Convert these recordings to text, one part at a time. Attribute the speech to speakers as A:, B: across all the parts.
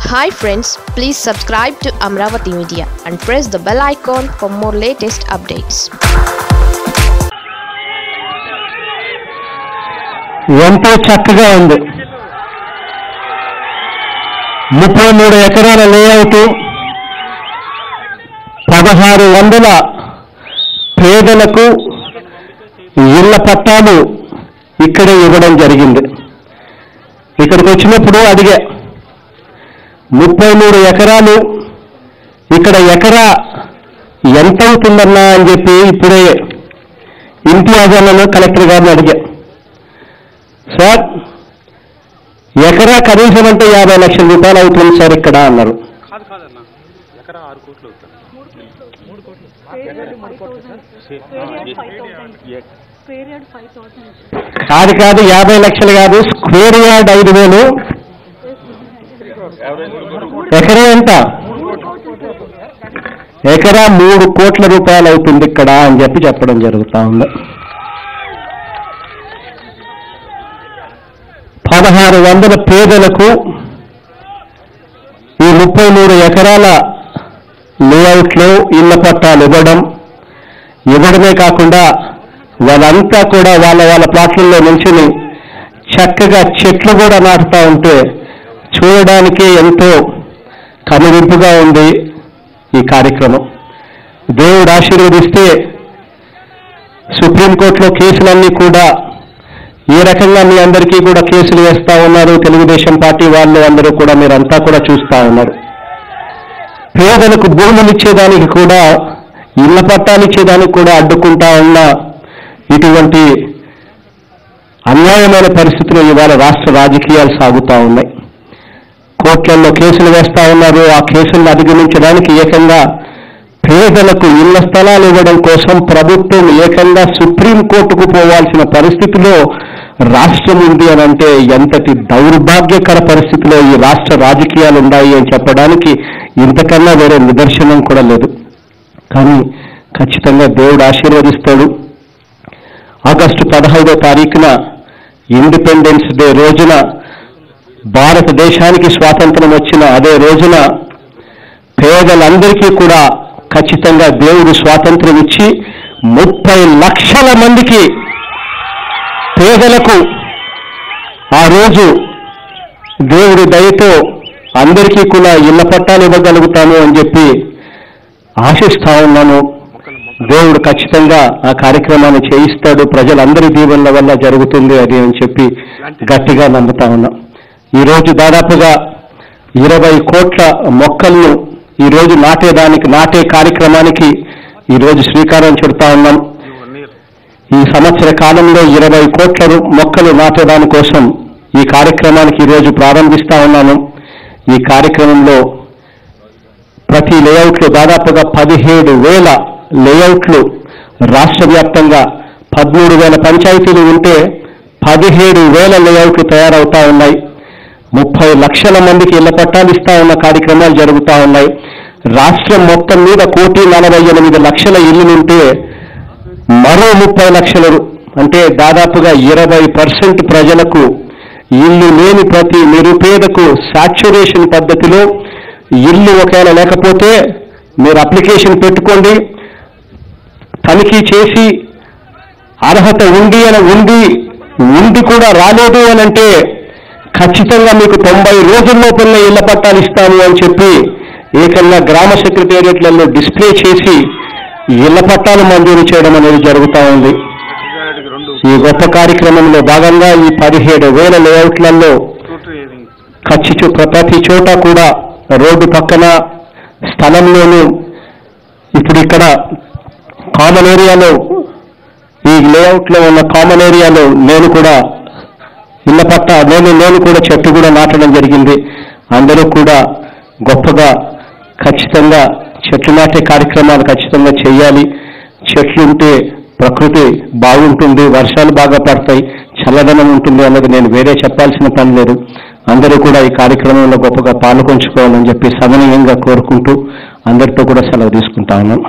A: hi friends please subscribe to Amaravati media and press the bell icon for more latest updates
B: ఎంతో చక్కగా ఉంది ముప్పై మూడు ఎకరాల లేఅవుట్ పదహారు వందల పేదలకు ఇళ్ల పట్టాలు ఇక్కడే ఇవ్వడం జరిగింది ఇక్కడికి వచ్చినప్పుడు అడిగా ముప్పై మూడు ఎకరాలు ఇక్కడ ఎకరా ఎంత అవుతుందన్నా అని చెప్పి ఇప్పుడే ఇంతియాజాలను కలెక్టర్ గారిని అడిగా సార్ ఎకరా కనీసం అంటే యాభై లక్షల రూపాయలు అవుతుంది సార్ ఇక్కడ అన్నారు
C: కాదు కాదన్న ఎకరా ఆరు కోట్లు అవుతుంది
D: పీరియడ్ ఫైవ్ థౌసండ్
B: కాదు కాదు యాభై లక్షలు కాదు స్క్వేర్ యార్డ్ ఐదు వేలు ఎకరా ఎంత ఎకరా మూడు కోట్ల రూపాయలు అవుతుంది ఇక్కడ అని చెప్పి చెప్పడం జరుగుతా ఉంది పదహారు వందల పేదలకు ఈ ముప్పై మూడు ఎకరాల లేఅవుట్లో ఇళ్ల పట్టాలు ఇవ్వడం ఇవ్వడమే కాకుండా వాళ్ళంతా కూడా వాళ్ళ వాళ్ళ ప్లాట్లలో నిల్చుని చక్కగా చెట్లు కూడా నాటుతూ ఉంటే చూడడానికి ఎంతో కనువింపుగా ఉంది ఈ కార్యక్రమం దేవుడు ఆశీర్వదిస్తే సుప్రీంకోర్టులో కేసులన్నీ కూడా ఏ రకంగా మీ అందరికీ కూడా కేసులు వేస్తా ఉన్నారు తెలుగుదేశం పార్టీ వాళ్ళు అందరూ కూడా మీరంతా కూడా చూస్తా ఉన్నారు పేదలకు భూములు ఇచ్చేదానికి కూడా ఇళ్ల పట్టాలు ఇచ్చేదానికి కూడా అడ్డుకుంటా ఉన్న ఇటువంటి అన్యాయమైన పరిస్థితులు ఇవాళ రాష్ట్ర రాజకీయాలు సాగుతూ ఉన్నాయి కోర్టులలో కేసులు వేస్తా ఉన్నారు ఆ కేసులను అధిగమించడానికి ఏకంగా పేదలకు ఇళ్ల స్థలాలు ఇవ్వడం కోసం ప్రభుత్వం ఏకంగా సుప్రీంకోర్టుకు పోవాల్సిన పరిస్థితిలో రాష్ట్రం ఉంది అని అంటే ఎంతటి దౌర్భాగ్యకర పరిస్థితిలో ఈ రాష్ట్ర రాజకీయాలు ఉన్నాయి అని చెప్పడానికి ఇంతకన్నా వేరే నిదర్శనం కూడా లేదు కానీ ఖచ్చితంగా దేవుడు ఆశీర్వదిస్తాడు ఆగస్టు పదహైదో తారీఖున ఇండిపెండెన్స్ డే రోజున భారతదేశానికి స్వాతంత్రం వచ్చిన అదే రోజున పేదలందరికీ కూడా ఖచ్చితంగా దేవుడు స్వాతంత్రం ఇచ్చి ముప్పై లక్షల మందికి పేదలకు ఆ రోజు దేవుడి దయతో అందరికీ కూడా ఇళ్ల పట్టాలు ఇవ్వగలుగుతాము అని చెప్పి ఆశిస్తా ఉన్నాను దేవుడు ఖచ్చితంగా ఆ కార్యక్రమాన్ని చేయిస్తాడు ప్రజలందరి దీవెనల వల్ల జరుగుతుంది అది అని చెప్పి గట్టిగా నమ్ముతా ఉన్నాం ఈరోజు దాదాపుగా ఇరవై కోట్ల మొక్కలను ఈరోజు నాటేదానికి నాటే కార్యక్రమానికి ఈరోజు శ్రీకారం చుడతా ఉన్నాం
C: వన్ ఇయర్
B: ఈ సంవత్సర కాలంలో ఇరవై కోట్ల రు- మొక్కలు నాటేదాని కోసం ఈ కార్యక్రమానికి ఈరోజు ప్రారంభిస్తా ఉన్నాను ఈ కార్యక్రమంలో ప్రతి లేఅవుట్లో దాదాపుగా పదిహేడు వేల లేఅవుట్లు రాష్ట్ర వ్యాప్తంగా పదమూడు వేల పంచాయతీలు ఉంటే పదిహేడు వేల లేఅవుట్లు తయారవుతా ఉన్నాయి ముప్పై లక్షల మందికి ఇళ్ల పట్టాలు ఇస్తా ఉన్న కార్యక్రమాలు జరుగుతూ ఉన్నాయి రాష్ట్రం మొత్తం మీద కోటి నలభై ఎనిమిది లక్షల ఇల్లులుంటే మరో ముప్పై లక్షలు అంటే దాదాపుగా ఇరవై పర్సెంట్ ప్రజలకు ఇల్లు లేని ప్రతి నిరుపేదకు సాచ్యురేషన్ పద్ధతిలో ఇల్లు ఒకవేళ లేకపోతే మీరు అప్లికేషన్ పెట్టుకోండి తనిఖీ చేసి అర్హత ఉంది అని ఉంది ఉండి కూడా రాలేదు అని అంటే ఖచ్చితంగా మీకు తొంభై రోజుల్లో పిల్ల ఇళ్ల పట్టాలు ఇస్తాను అని చెప్పి ఏకంగా గ్రామ సెక్రటేరియట్లలో డిస్ప్లే చేసి ఇళ్ల పట్టాలు మంజూరు చేయడం అనేది జరుగుతూ ఉంది
C: గారికి రెండు
B: ఈ గొప్ప కార్యక్రమంలో భాగంగా ఈ పదిహేడు వేల లేఅవుట్లలో
C: టోటల్ ఏది
B: ఖర్చు చో- ప్రతి చోట కూడా రోడ్డు పక్కన స్థలంలోనూ ఇప్పుడు ఇక్కడ కామన్ ఏరియాలో ఈ లేఅవుట్లో ఉన్న కామన్ ఏరియాలో నేను కూడా ఇళ్ల పట్ట నేను నేను కూడా చెట్టు కూడా నాటడం జరిగింది అందరూ కూడా గొప్పగా ఖచ్చితంగా చెట్లు నాటే కార్యక్రమాలు ఖచ్చితంగా చేయాలి చెట్లు ఉంటే ప్రకృతి బాగుంటుంది వర్షాలు బాగా పడతాయి చల్లదనం ఉంటుంది అన్నది నేను వేరే చెప్పాల్సిన పని లేదు అందరూ కూడా ఈ కార్యక్రమంలో గొప్పగా పాల్గొంచుకోవాలని చెప్పి సమనీయంగా కోరుకుంటూ అందరితో కూడా సెలవు తీసుకుంటా ఉన్నాను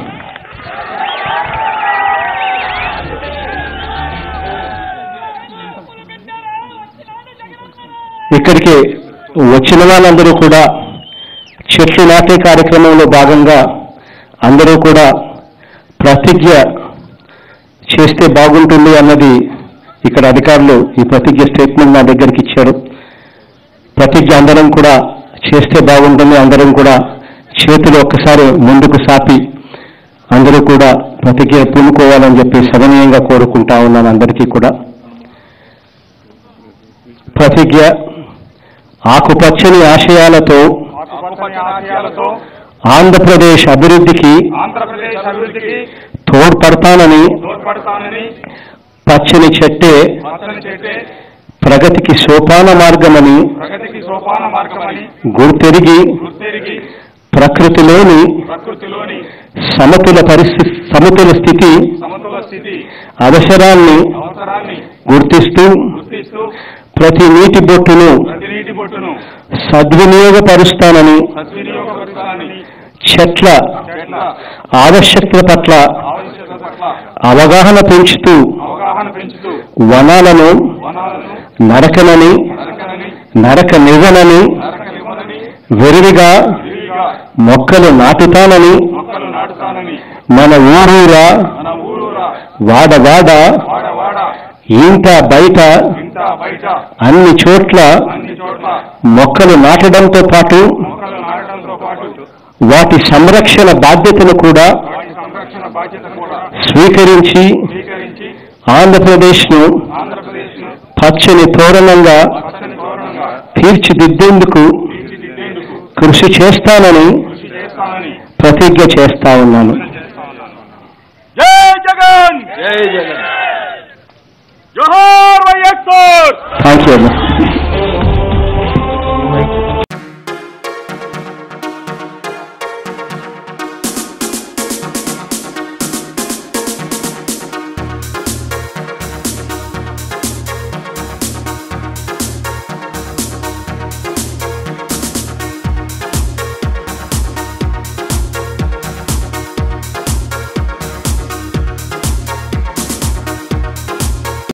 B: ఇక్కడికి వచ్చిన వాళ్ళందరూ కూడా చెట్లు నాటే కార్యక్రమంలో భాగంగా అందరూ కూడా ప్రతిజ్ఞ చేస్తే బాగుంటుంది అన్నది ఇక్కడ అధికారులు ఈ ప్రతిజ్ఞ స్టేట్మెంట్ నా దగ్గరికి ఇచ్చారు ప్రతిజ్ఞ అందరం కూడా చేస్తే బాగుంటుంది అందరం కూడా చేతులు ఒక్కసారి ముందుకు సాపి అందరూ కూడా ప్రతిజ్ఞ పూనుకోవాలని చెప్పి సగనీయంగా కోరుకుంటా ఉన్నాను అందరికీ కూడా ప్రతిజ్ఞ ఆకుపచ్చని ఆశయాలతో
E: ఆకుపచ్చని ఆశయాలతో
B: ఆంధ్రప్రదేశ్ అభివృద్ధికి
E: ఆంధ్రప్రదేశ్ అభివృద్ధికి
B: తోడ్పడతానని
E: తోడ్పడతానని
B: పచ్చని చెట్టే
E: పచ్చని చేటే
B: ప్రగతికి సోపాన మార్గమని
E: ప్రగతికి సోపాన మార్గమని
B: గుర్తెరిగి
E: గుర్తెరిగి
B: ప్రకృతిలోని
E: ప్రకృతిలోని
B: సమతుల పరిస్థితి సమతుల స్థితి
E: సమతుల స్థితి
B: అవసరాన్ని
E: అవసరాన్ని
B: గుర్తిస్తూ
E: గుర్తిస్తూ
B: ప్రతి నీటి బొట్టును
E: ప్రతి నీటి బొట్టును
B: సద్వినియోగపరుస్తానని
E: సద్వినియోగపరుస్తానని
B: చెట్ల
E: చెట్ల
B: ఆవశ్యకత పట్ల
E: ఆవశ్యకత పట్ల
B: అవగాహన పెంచుతూ
E: అవగాహన పెంచుతూ
B: వనాలను
E: వనాలను
B: నరకనని
E: నరకనని
B: నరక నివనని
E: నరకనివ్వనని
B: విరివిగా
E: విరివిగా
B: మొక్కలు నాటుతానని
E: మొక్కలు నాటుతానని
B: మన ఊరూరా
E: మన ఊరూరా
B: వాడవాడ
E: వాడ వాడ
B: ఇంట బయట
E: ఇంట బయట
B: అన్ని చోట్ల
E: అన్ని చోట్ల
B: మొక్కలు నాటడంతో పాటు
E: మొక్కలు నాటడంతో పాటు
B: వాటి సంరక్షణ బాధ్యతను కూడా
E: వాటి సంరక్షణ బాధ్యత కూడా
B: స్వీకరించి
E: స్వీకరించి
B: ఆంధ్రప్రదేశ్ను
E: ఆంధ్రప్రదేశ్ను
B: పచ్చని తోరణంగా
E: పచ్చని తోరణంగా
B: తీర్చిదిద్దేందుకు
E: తీర్చిదిద్దేందుకు
B: కృషి చేస్తానని
E: కృషి చేస్తానని
B: ప్రతిజ్ఞ చేస్తా ఉన్నాను
E: చేస్తా ఉన్నాను జై జగన్ జై జగన్ జోహార్ వైఎస్ఆర్
B: థ్యాంక్ యూ